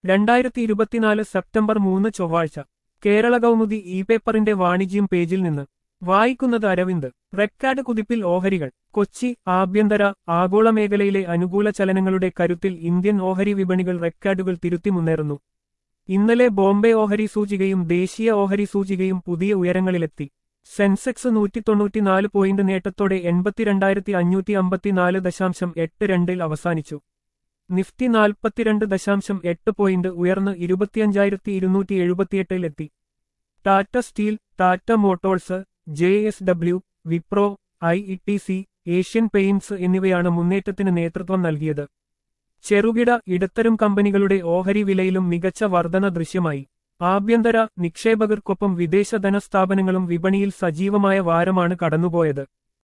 രണ്ടായിരത്തി ഇരുപത്തിനാല് സെപ്റ്റംബർ മൂന്ന് ചൊവ്വാഴ്ച കേരള കൗമുദി ഇ പേപ്പറിന്റെ വാണിജ്യം പേജിൽ നിന്ന് വായിക്കുന്നത് അരവിന്ദ് റെക്കാർഡ് കുതിപ്പിൽ ഓഹരികൾ കൊച്ചി ആഭ്യന്തര ആഗോള മേഖലയിലെ അനുകൂല ചലനങ്ങളുടെ കരുത്തിൽ ഇന്ത്യൻ ഓഹരി വിപണികൾ റെക്കാർഡുകൾ തിരുത്തി മുന്നേറുന്നു ഇന്നലെ ബോംബെ ഓഹരി സൂചികയും ദേശീയ ഓഹരി സൂചികയും പുതിയ ഉയരങ്ങളിലെത്തി സെൻസെക്സ് നൂറ്റി തൊണ്ണൂറ്റിനാല് പോയിന്റ് നേട്ടത്തോടെ എൺപത്തിരണ്ടായിരത്തി അഞ്ഞൂറ്റി അമ്പത്തിനാല് ദശാംശം എട്ട് രണ്ടിൽ അവസാനിച്ചു നിഫ്റ്റി നാൽപ്പത്തിരണ്ട് ദശാംശം എട്ട് പോയിന്റ് ഉയർന്ന് ഇരുപത്തിയഞ്ചായിരത്തി ഇരുന്നൂറ്റി എഴുപത്തിയെട്ടിലെത്തി Tata Steel Tata Motors J S W Wipro I E T C Asian Paints എന്നിവയാണ് മുന്നേറ്റത്തിന് നേതൃത്വം നൽകിയത് ചെറുകിട ഇടത്തരം കമ്പനികളുടെ ഓഹരി വിലയിലും മികച്ച വർധന ദൃശ്യമായി ആഭ്യന്തര നിക്ഷേപകർക്കൊപ്പം വിദേശ ധനസ്ഥാപനങ്ങളും വിപണിയിൽ സജീവമായ വാരമാണ് കടന്നുപോയത്